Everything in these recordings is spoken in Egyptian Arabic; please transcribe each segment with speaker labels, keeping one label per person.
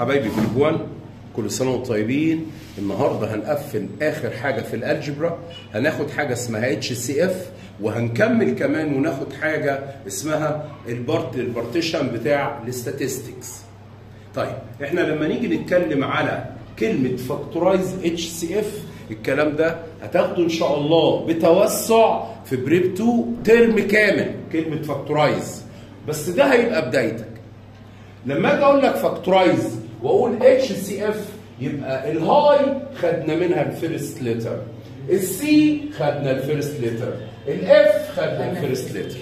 Speaker 1: حبايبي جروب 1 كل سنه وانتم طيبين النهارده هنقفل اخر حاجه في الالجبرا هناخد حاجه اسمها اتش سي اف وهنكمل كمان وناخد حاجه اسمها البارت البارتيشن بتاع الاستاتستكس طيب احنا لما نيجي نتكلم على كلمه فاكتورايز اتش سي اف الكلام ده هتاخده ان شاء الله بتوسع في بريب 2 ترم كامل كلمه فاكتورايز بس ده هيبقى بدايتك لما اجي اقول لك فاكتورايز واقول اتش سي اف يبقى الهاي خدنا منها الفيرست ليتر السي خدنا الفيرست ليتر الاف خدنا الفيرست ليتر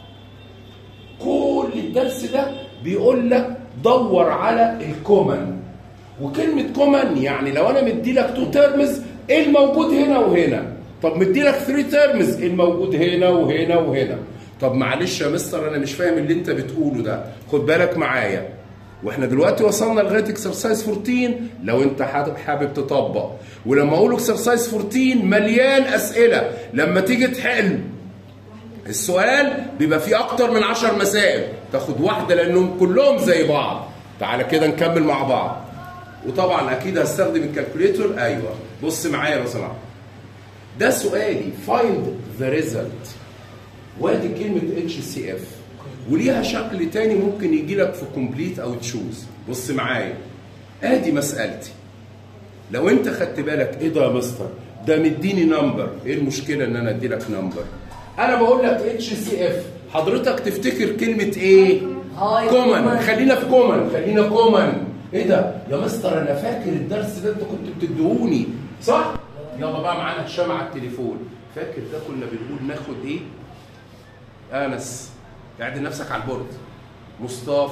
Speaker 1: كل الدرس ده بيقول لك دور على الكومن وكلمة كومن يعني لو انا مدي لك تو تيرمز ايه الموجود هنا وهنا طب مدي لك 3 تيرمز ايه الموجود هنا وهنا وهنا طب معلش يا مستر انا مش فاهم اللي انت بتقوله ده خد بالك معايا واحنا دلوقتي وصلنا لغايه اكسرسايز 14 لو انت حابب تطبق ولما اقول اكسرسايز 14 مليان اسئله لما تيجي تحل السؤال بيبقى فيه اكتر من 10 مسائل تاخد واحده لانهم كلهم زي بعض تعالى كده نكمل مع بعض وطبعا اكيد هستخدم الكالكوليتور ايوه بص معايا لو سمحت ده سؤالي فايند ذا ريزلت وادي كلمه اتش سي اف وليها شكل تاني ممكن يجي لك في كومبليت او تشوز بص معايا ادي مسالتي لو انت خدت بالك ايه ده يا مستر ده مديني نمبر ايه المشكله ان انا ادي لك نمبر انا بقول لك اتش سي اف حضرتك تفتكر كلمه ايه كومن خلينا في كومن خلينا كومن ايه ده يا مستر انا فاكر الدرس ده انت كنت بتديهوني صح يلا بقى معانا هشام على التليفون فاكر ده كنا بنقول ناخد ايه انس اعدل نفسك على البورد مصطفى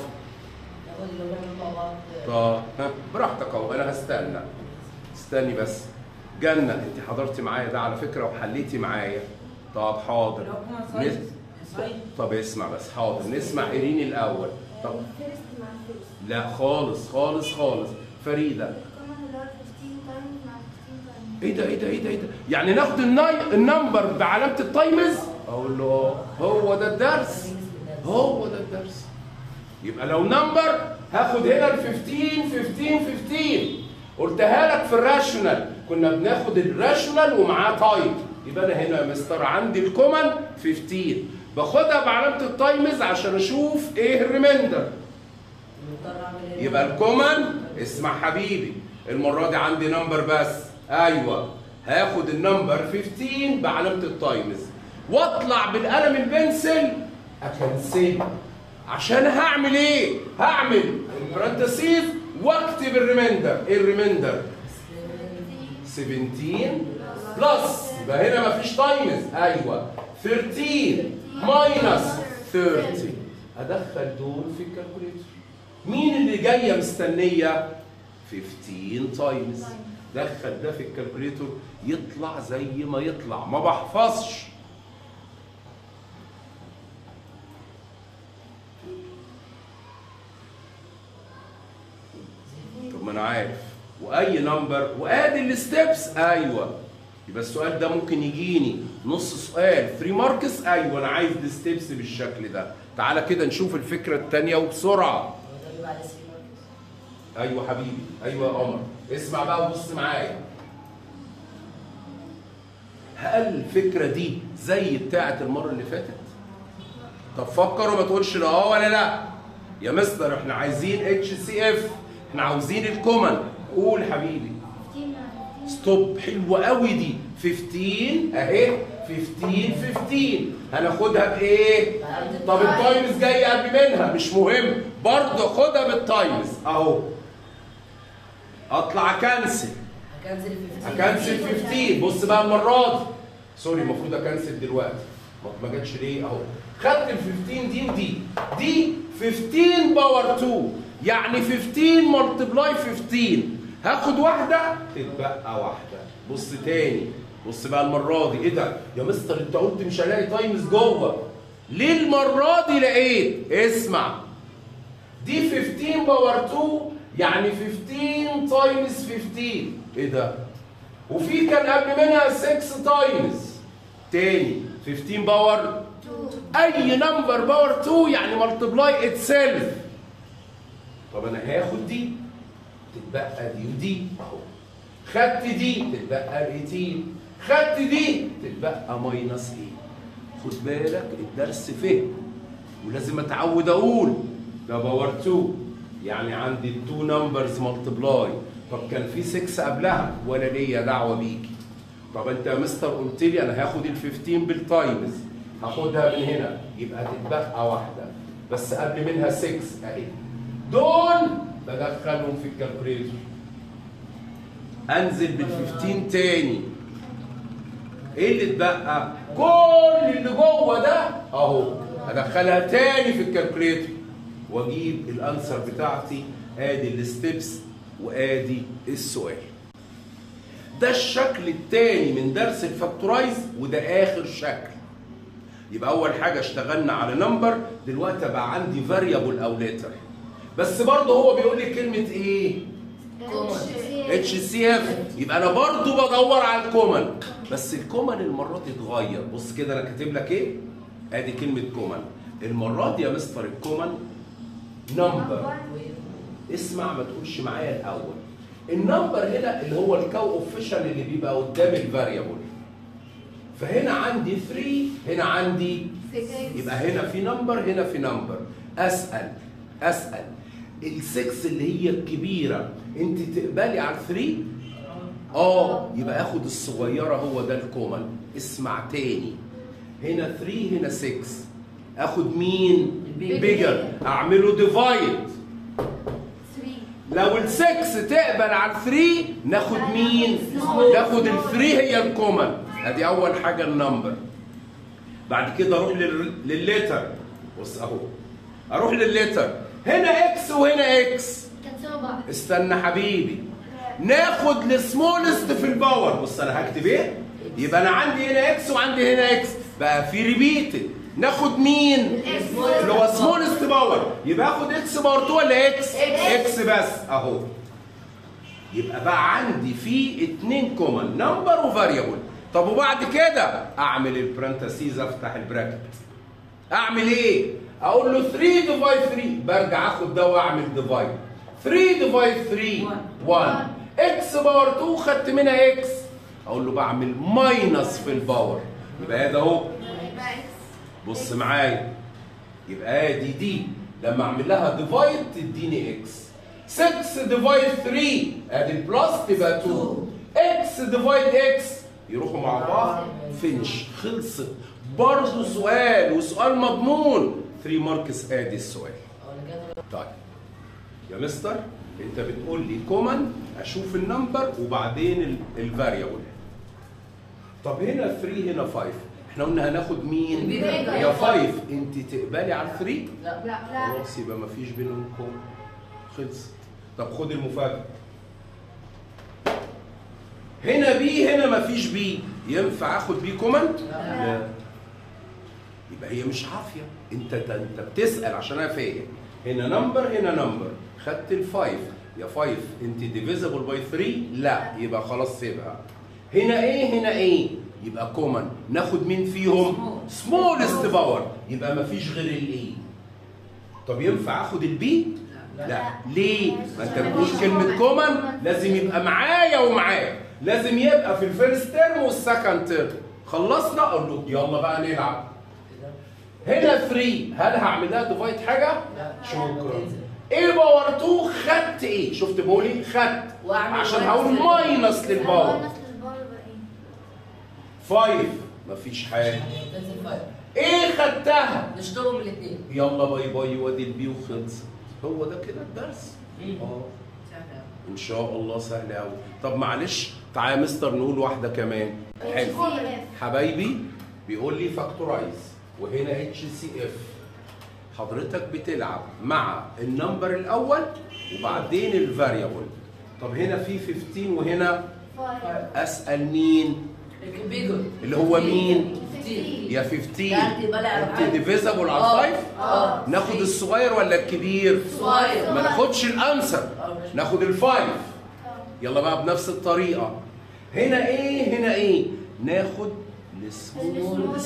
Speaker 1: طب ها براحتك اهو انا هستنى استني بس جنة انت حضرتي معايا ده على فكره وحليتي معايا طب حاضر نس... طب اسمع بس حاضر نسمع ايرين الاول طب لا خالص خالص خالص فريده ايه ده ايه ده ايه ده ايه ده يعني ناخد الناي... النمبر بعلامه التايمز اقول له هو ده الدرس هو ده الدرس يبقى لو نمبر هاخد هنا ال 15 15 15 قلتها لك في الراشونال كنا بناخد الراشونال ومعاه تايب يبقى انا هنا يا مستر عندي الكومن 15 باخدها بعلامه التايمز عشان اشوف ايه الريميندر يبقى الكومن اسمع حبيبي المره دي عندي نمبر بس ايوه هاخد النمبر 15 بعلامه التايمز واطلع بالقلم البنسل اكنسل عشان هعمل ايه؟ هعمل البرانتسيز واكتب الريميندر، ايه الريميندر؟ 17 بلس يبقى هنا مفيش تايمز ايوه 13 ماينس 30 ادخل دول في الكالكوليتر مين اللي جايه مستنيه؟ 15 تايمز دخل ده في الكالكوليتر يطلع زي ما يطلع ما بحفظش طب ما انا عارف واي نمبر وادي الستبس ايوه يبقى السؤال ده ممكن يجيني نص سؤال 3 ماركس ايوه انا عايز الستبس بالشكل ده تعالى كده نشوف الفكره الثانيه وبسرعه ايوه حبيبي ايوه يا قمر اسمع بقى وبص معايا هل الفكره دي زي بتاعه المره اللي فاتت طب فكر وما تقولش لا اه ولا لا يا مستر احنا عايزين اتش سي اف احنا عاوزين الكومن قول حبيبي ستوب حلوه قوي دي 15 اهي 15 15 هناخدها بايه طب التايمز جاي قبل منها مش مهم برضه خدها بالتايمز اهو اطلع اكنسل اكنسل 15 بص بقى المره دي سوري المفروض اكنسل دلوقتي ما جاتش ليه اهو خدت ال 15 دي ودي دي 15 باور 2 يعني 15 ملتبلاي 15 هاخد واحده تتبقى واحده بص تاني بص بقى المره دي ايه ده يا مستر انت قلت مش هلاقي تايمز جوه ليه المره دي لقيت اسمع دي 15 باور 2 يعني 15 تايمز 15 ايه ده وفي كان قبل منها 6 تايمز تاني 15 باور اي نمبر باور 2 يعني ملتبلاي اتسيلف طب انا هاخد دي تتبقى دي ودي اهو خدت دي تتبقى 18 خدت دي تتبقى ماينس ايه خد بالك الدرس فهم ولازم اتعود اقول ده باور 2 يعني عندي التو نمبرز ملتبلاي طب كان في 6 قبلها ولا ليا دعوه بيكي طب انت يا مستر قلت لي انا هاخد ال 15 بالتايمز هاخدها من هنا يبقى تتبقى واحده بس قبل منها 6 اهي دول بدخلهم في الكالكوليتر انزل بال 15 تاني ايه اللي اتبقى؟ كل اللي جوه ده اهو ادخلها تاني في الكالكوليتر واجيب الانسر بتاعتي ادي الستبس وادي السؤال ده الشكل الثاني من درس الفاكتورايز وده اخر شكل يبقى اول حاجه اشتغلنا على نمبر دلوقتي بقى عندي فاريبل او ليتر بس برضه هو بيقول لي كلمه ايه اتش سي اف يبقى انا برضه بدور على الكومن بس الكومن المره دي اتغير بص كده انا كاتب لك ايه ادي كلمه كومن المره دي يا مستر الكومن نمبر اسمع ما تقولش معايا الاول النمبر هنا اللي هو الكو اوفيشال اللي بيبقى قدام الفاريبل فهنا عندي 3 هنا عندي يبقى هنا في نمبر هنا في نمبر اسال اسال ال6 اللي هي الكبيره انت تقبلي على ال3 اه يبقى اخد الصغيره هو ده الكومن اسمع تاني هنا 3 هنا 6 اخد مين بيجر اعمله ديفايد لو ال 6 تقبل على ال 3 ناخد مين ناخد ال 3 هي الكومن ادي اول حاجه النمبر بعد كده اروح لل- للليتر بص اهو اروح للليتر هنا اكس وهنا اكس استنى حبيبي ناخد السمولست في الباور بص انا هكتب ايه يبقى انا عندي هنا اكس وعندي هنا اكس بقى في ريبيتد ناخد مين اللي هو سمولست باور يبقى اخد اكس باور 2 ولا اكس اكس بس اهو يبقى بقى عندي في اتنين كومن نمبر وفاريبل طب وبعد كده اعمل البرانتاسيز افتح البراكت اعمل ايه اقول له 3 ديفايد 3 برجع اخد ده واعمل ديفايد 3 ديفايد 3 1 اكس باور 2 خدت منها اكس اقول له بعمل ماينس في الباور يبقى ده اهو بص معايا يبقى ادي دي لما اعمل لها ديفايد تديني اكس 6 ديفايد 3 ادي البلس تبقى 2 اكس ديفايد اكس يروحوا مع بعض فينش خلصت برضه سؤال وسؤال مضمون 3 ماركس ادي السؤال طيب يا مستر انت بتقول لي كومن اشوف النمبر وبعدين الفاريبل طب هنا 3 هنا 5 احنا قلنا هناخد مين
Speaker 2: البيجر.
Speaker 1: يا 5 انت تقبلي على 3
Speaker 2: لا
Speaker 1: خلاص يبقى مفيش بينهم كومن خلص طب خد المفاجأة هنا بي هنا مفيش بي ينفع اخد بي كومن؟ لا يبقى هي مش عافية انت انت بتسأل عشان انا فاهم هنا نمبر هنا نمبر خدت الفايف يا فايف انت ديفيزبل باي 3 لا يبقى خلاص سيبها هنا ايه هنا ايه يبقى كومن ناخد مين فيهم سمولست باور يبقى مفيش غير الايه طب ينفع اخد البي
Speaker 2: لا.
Speaker 1: لا ليه ما انت بتقول كلمه كومن لازم يبقى معايا ومعاك لازم يبقى في الفيرست تيرم والسكند تيرم خلصنا اقول له يلا بقى نلعب هنا 3 هل هعمل لها ديفايد حاجه شكرا ايه باور 2 خدت ايه شفت بقولي خدت
Speaker 2: وأعمل
Speaker 1: عشان
Speaker 2: minus
Speaker 1: هقول
Speaker 2: للباور.
Speaker 1: ماينس للباور 5 مفيش حاجه ايه خدتها
Speaker 2: نشتغل الاثنين
Speaker 1: يلا باي باي وادي البي وخلص هو ده كده الدرس اه ان شاء الله سهل قوي طب معلش تعالى يا مستر نقول واحده كمان حلو حبايبي بيقول لي فاكتورايز وهنا اتش سي اف حضرتك بتلعب مع النمبر الاول وبعدين الفاريبل طب هنا في 15 وهنا اسال مين
Speaker 2: بيجر
Speaker 1: اللي هو مين
Speaker 2: كتير.
Speaker 1: يا
Speaker 2: لا،
Speaker 1: 15
Speaker 2: تبقى لا،
Speaker 1: انت
Speaker 2: عادي.
Speaker 1: ديفيزبل على
Speaker 2: اه.
Speaker 1: الفايف
Speaker 2: اه.
Speaker 1: ناخد الصغير ولا الكبير
Speaker 2: صغير.
Speaker 1: ما ناخدش الانسر
Speaker 2: اه، ماشي.
Speaker 1: ناخد الفايف يلا بقى بنفس الطريقه هنا ايه هنا ايه ناخد السمول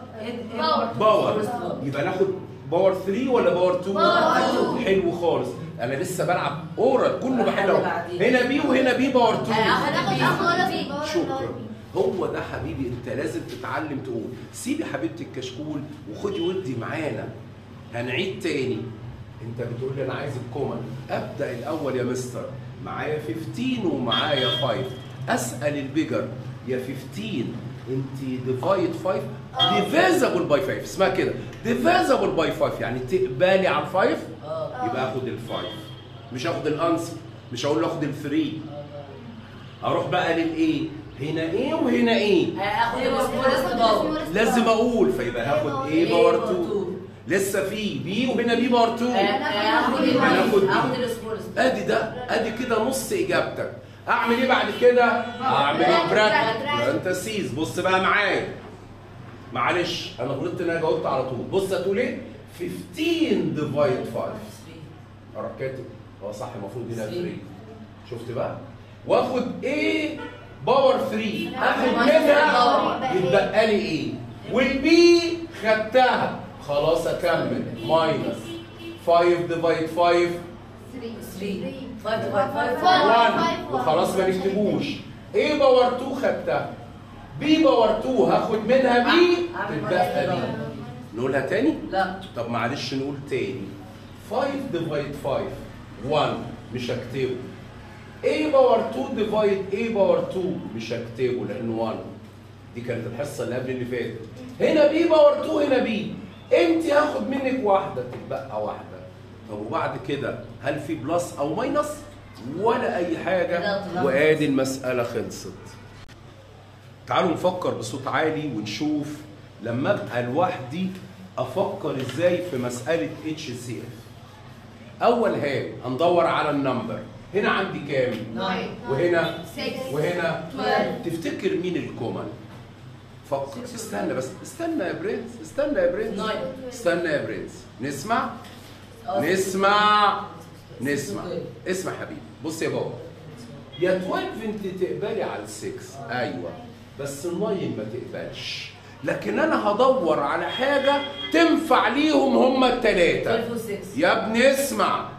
Speaker 1: باور يبقى ناخد باور 3 ولا باور 2
Speaker 3: باور 2.
Speaker 1: حلو خالص انا لسه بلعب اورال كله
Speaker 2: اللي
Speaker 1: بحل أهو.
Speaker 2: بعدين.
Speaker 1: هنا بي وهنا بي باور 2
Speaker 3: هناخد اخد بي
Speaker 1: شكرا هو ده حبيبي انت لازم تتعلم تقول سيبي حبيبتي الكشكول وخدي ودي معانا هنعيد تاني انت بتقول لي انا عايز الكومن ابدا الاول يا مستر معايا 15 ومعايا 5 اسال البيجر يا 15 انت ديفايد 5 ديفيزبل باي 5 اسمها كده ديفيزبل باي 5 يعني تقبلي على 5
Speaker 2: اه
Speaker 1: يبقى اخد الفايف مش اخد الانسر مش هقول له اخد الثري اروح بقى للايه هنا ايه وهنا ايه
Speaker 2: هاخد السمولست باور
Speaker 1: لازم اقول فيبقى هاخد ايه باور 2 لسه في بي وهنا بي باور 2
Speaker 2: هاخد
Speaker 1: هناخد
Speaker 2: ال- هاخد
Speaker 1: بي
Speaker 2: السمولست
Speaker 1: ادي ده ادي كده نص اجابتك اعمل ايه بعد كده اعمل البراكت برانتسيز بص بقى معايا معلش انا غلطت ان انا جاوبت على طول بص هتقول ايه 15 ديفايد 5 اروح كاتب هو صح المفروض هنا 3 شفت بقى واخد ايه باور 3 اخد منها يتبقى لي ايه والبي خدتها خلاص اكمل ماينس 5 ديفايد 5
Speaker 2: 3 5 5
Speaker 1: 1 وخلاص ما نكتبوش ايه باور 2 خدتها بي باور 2 هاخد منها بي
Speaker 2: أعمل
Speaker 1: تتبقى
Speaker 2: minus
Speaker 1: بي
Speaker 2: باور.
Speaker 1: نقولها تاني
Speaker 2: لا
Speaker 1: طب معلش نقول تاني 5 ديفايد 5 1 مش هكتبه A باور 2 ديفايد A باور 2 مش هكتبه لانه 1 دي كانت الحصه اللي قبل اللي فاتت هنا B باور 2 هنا B انت هاخد منك واحده تتبقى واحده طب وبعد كده هل في بلس او ماينس ولا اي حاجه
Speaker 2: لا طبعا.
Speaker 1: وادي المساله خلصت تعالوا نفكر بصوت عالي ونشوف لما ابقى لوحدي افكر ازاي في مساله اتش سي اف اول حاجه هندور على النمبر هنا عندي كام وهنا وهنا
Speaker 3: 12.
Speaker 1: تفتكر مين الكومن فكر استنى بس استنى يا برنس استنى يا برنس
Speaker 2: ناين.
Speaker 1: استنى يا برنس نسمع
Speaker 2: آه.
Speaker 1: نسمع نسمع اسمع حبيبي بص يا بابا يا 12 انت تقبلي على 6 ايوه بس الناين ما تقبلش لكن انا هدور على حاجه تنفع ليهم هما الثلاثه
Speaker 2: 12 و 6
Speaker 1: يا ابني اسمع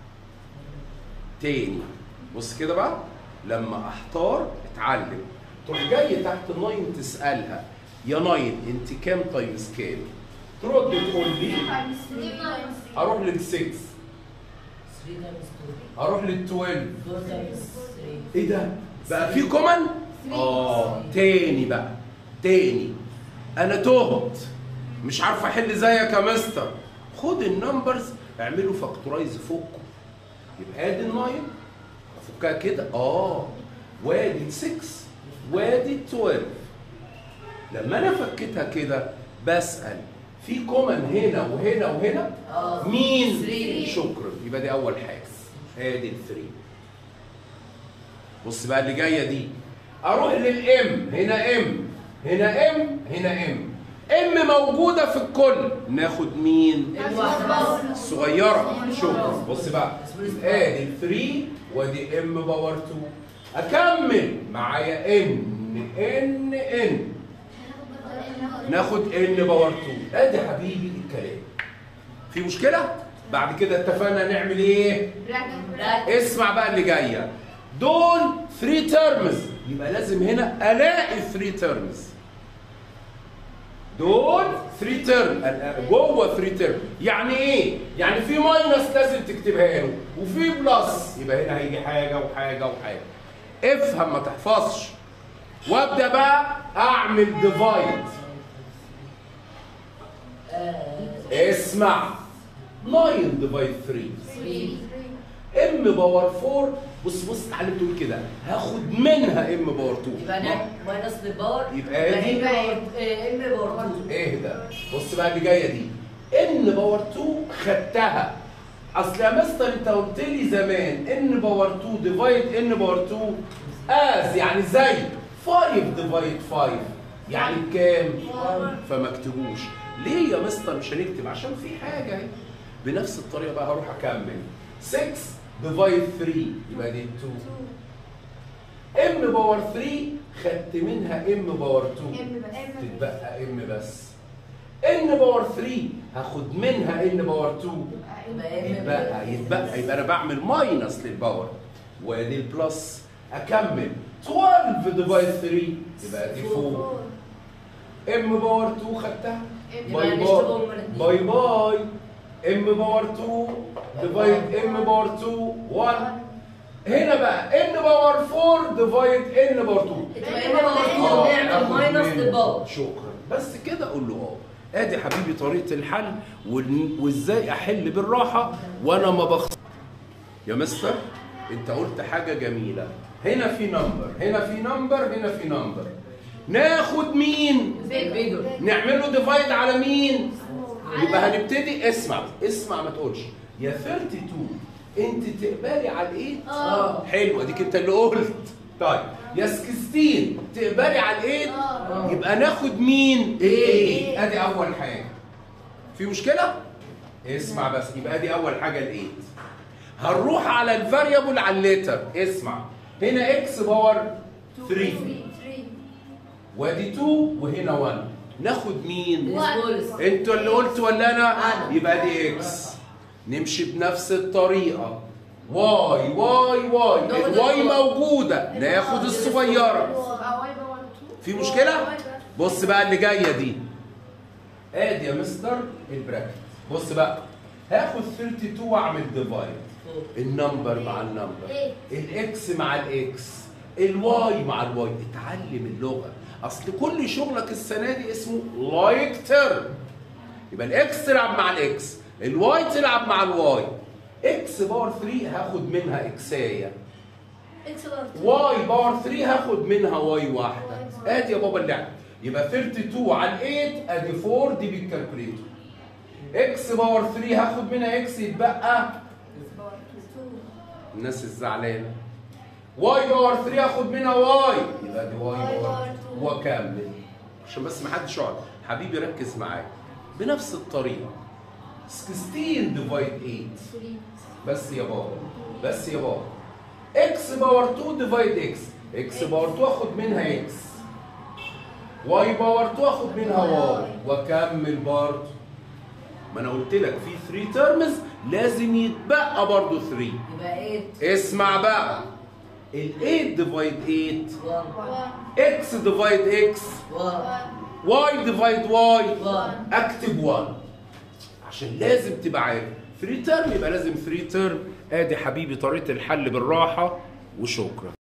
Speaker 1: تاني بص كده بقى لما احتار اتعلم تروح جاي تحت الناين تسالها يا ناين انت كام تايمز كام ترد تقول لي هروح لل 6
Speaker 2: 3 تايمز 2
Speaker 1: هروح لل 12
Speaker 2: 4 تايمز 3
Speaker 1: ايه ده بقى في كومن اه تاني بقى تاني انا تهت مش عارف احل زيك يا مستر خد النمبرز اعملوا فاكتورايز فوقكم يبقى ادي الناين افكها كده اه وادي ال 6 وادي ال 12 لما انا فكيتها كده بسال في كومن هنا وهنا وهنا
Speaker 2: اه
Speaker 1: مين
Speaker 2: Three.
Speaker 1: شكرا يبقى دي اول حاجه ادي الثري بص بقى اللي جايه دي اروح للام هنا ام هنا ام هنا ام ام موجوده في الكل ناخد مين
Speaker 2: الواحدة بس
Speaker 1: الصغيره شكرا بص بقى ادي الثري وادي ام باور 2 اكمل معايا ان ان ان ناخد ان باور 2 ادي حبيبي الكلام في مشكله بعد كده اتفقنا نعمل ايه اسمع بقى اللي جايه دول 3 تيرمز يبقى لازم هنا الاقي 3 تيرمز دول 3 تيرم جوه 3 تيرم يعني ايه يعني في ماينس لازم تكتبها له وفي بلس يبقى هنا هيجي حاجه وحاجه وحاجه افهم ما تحفظش وابدا بقى اعمل ديفايد اسمع 9 ديفايد 3 ام باور 4 بص بص اتعلم تقول كده هاخد منها ام باور 2
Speaker 2: يبقى نعمل ماينس للباور
Speaker 1: يبقى دي-
Speaker 2: ام باور 2
Speaker 1: اهدى بص بقى اللي جايه دي ان باور 2 خدتها اصل يا مستر انت قلت لي زمان ان باور 2 ديفايد ان باور 2 از يعني زي 5 ديفايد 5 يعني بكام؟ فما اكتبوش ليه يا مستر مش هنكتب عشان في حاجه اهي بنفس الطريقه بقى هروح اكمل 6 ديفايد 3 يبقى دي 2 ام باور 3 خدت منها ام باور 2 تتبقى ام بس ان باور 3 هاخد منها ان باور 2
Speaker 2: يبقى ام
Speaker 1: يتبقى يتبقى يبقى انا بعمل ماينس للباور وادي البلس اكمل 12 ديفايد 3 يبقى دي 4 ام باور 2 خدتها
Speaker 2: يبقى
Speaker 1: باي باي
Speaker 2: نشتغل من اتنين.
Speaker 1: باي باي ام باور 2 ديفايد ام باور 2 1 هنا بقى ان باور 4 ديفايد ان باور 2
Speaker 2: تبقى ام باور
Speaker 1: آه،
Speaker 2: 2
Speaker 1: آخد
Speaker 2: نعمل ماينس
Speaker 1: من-
Speaker 2: للباور
Speaker 1: شكرا بس كده اقول له اه ادي حبيبي طريقه الحل وال- وازاي احل بالراحه وانا ما بخ يا مستر انت قلت حاجه جميله هنا في نمبر هنا في نمبر هنا في نمبر ناخد مين
Speaker 2: البيجر
Speaker 1: نعمل له ديفايد على مين يبقى هنبتدي اسمع اسمع ما تقولش يا 32 انت تقبلي على الايه
Speaker 2: اه
Speaker 1: حلو اديك انت اللي قلت طيب يا 16 تقبلي على الايه
Speaker 2: آه.
Speaker 1: يبقى ناخد مين
Speaker 2: إيه.
Speaker 1: الايه ادي اول حاجه في مشكله اسمع بس يبقى ادي اول حاجه الايه هنروح على الفاريبل على الليتر اسمع هنا اكس باور 3 وادي 2 وهنا 1 ناخد مين
Speaker 2: السمولست
Speaker 1: انتوا اللي قلت ولا انا
Speaker 2: أنا.
Speaker 1: يبقى دي اكس نمشي بنفس الطريقه واي واي واي
Speaker 2: ناخد
Speaker 1: الواي
Speaker 2: الواي.
Speaker 1: موجوده ناخد الصغيره في مشكله بص بقى اللي جايه دي ادي يا مستر البراكت بص بقى هاخد 32 واعمل ديفايد النمبر مع النمبر الاكس مع الاكس الواي مع الواي اتعلم اللغه اصل كل شغلك السنه دي اسمه لايك تيرم يبقى الاكس تلعب مع الاكس الواي تلعب مع الواي اكس باور 3 هاخد منها اكسايه واي باور 3 هاخد منها واي واحده ادي يا بابا اللعب يبقى 32 على 8 ادي 4 دي بالكالكوليتر اكس باور 3 هاخد منها اكس يتبقى الناس الزعلانه واي باور 3 هاخد منها واي يبقى دي واي
Speaker 3: واي
Speaker 1: باور
Speaker 3: باور 2.
Speaker 1: واكمل عشان بس ما حدش يقعد حبيبي ركز معايا بنفس الطريقه 16 ديفايد 8 بس يا بابا بس يا بابا اكس باور 2 ديفايد اكس اكس باور 2 اخد منها اكس واي باور 2 اخد منها واي واكمل برضه ما انا قلت لك في 3 ترمز لازم يتبقى برضه 3
Speaker 2: يبقى 8
Speaker 1: اسمع بقى ال 8 ديفايد 8
Speaker 2: 1
Speaker 1: اكس ديفايد اكس
Speaker 2: 1
Speaker 1: واي ديفايد واي
Speaker 2: 1
Speaker 1: اكتب 1 عشان لازم تبقى عارف 3 ترم يبقى لازم 3 ترم ادي حبيبي طريقه الحل بالراحه وشكرا